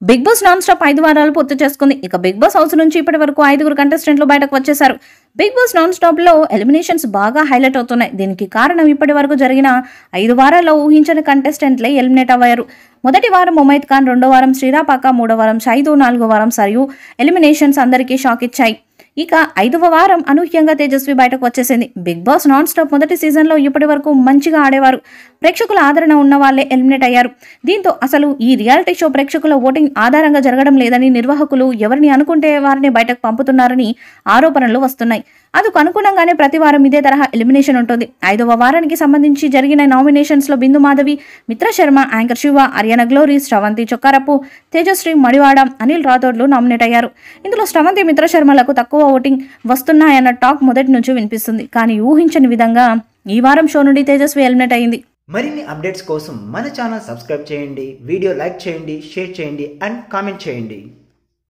big Boss non stop ఐదు వారాలు పూర్తి చేసుకుంది ఇక బిగ్ బాస్ హౌస్ నుంచి ఇప్పటి వరకు ఐదుగురు కంటెస్టెంట్లు బయటకు వచ్చేశారు బిగ్ బాస్ నాన్ స్టాప్ లో ఎలిమినేషన్స్ బాగా హైలైట్ అవుతున్నాయి దీనికి కారణం ఇప్పటి వరకు జరిగిన ఐదు వారాల్లో ఊహించని కంటెస్టెంట్లే ఎలిమినేట్ అయ్యారు మొదటి వారం ముమైద్ ఖాన్ రెండో వారం శ్రీరాపాక మూడో వారం షైదు నాలుగో వారం సరియు ఎలిమినేషన్స్ అందరికీ షాక్ ఇచ్చాయి ఇక ఐదవ వారం అనూహ్యంగా తేజస్వి బయటకు వచ్చేసింది బిగ్ బాస్ నాన్ స్టాప్ మొదటి సీజన్లో ఇప్పటి వరకు మంచిగా ఆడేవారు ప్రేక్షకుల ఆదరణ ఉన్న వాళ్ళే ఎలిమినేట్ అయ్యారు దీంతో అసలు ఈ రియాలిటీ షో ప్రేక్షకుల ఓటింగ్ ఆధారంగా జరగడం లేదని నిర్వాహకులు ఎవరిని అనుకుంటే వారిని బయటకు పంపుతున్నారని ఆరోపణలు వస్తున్నాయి అందుకు అనుగుణంగానే ప్రతి వారం ఇదే తరహా ఎలిమినేషన్ ఉంటుంది ఐదవ వారానికి సంబంధించి జరిగిన నామినేషన్స్ లో బిందు మాధవి మిత్ర శర్మ యాంకర్ శివ అరియానా గ్లోరీ శ్రవంతి చొక్కారపు తేజశ్రీ మడివాడ అనిల్ రాథోడ్లు నామినేట్ అయ్యారు ఇందులో శ్రవంతి మిత్ర శర్మలకు తక్కువ ఓటింగ్ వస్తున్నాయన్న టాక్ మొదటి నుంచి వినిపిస్తుంది కానీ ఊహించని విధంగా ఈ వారం షో నుండి తేజస్వి ఎలిమినేట్ అయింది మరిన్ని అప్డేట్స్ కోసం మన ఛానల్ సబ్స్క్రైబ్ చేయండి వీడియో లైక్ చేయండి షేర్ చేయండి అండ్ కామెంట్ చేయండి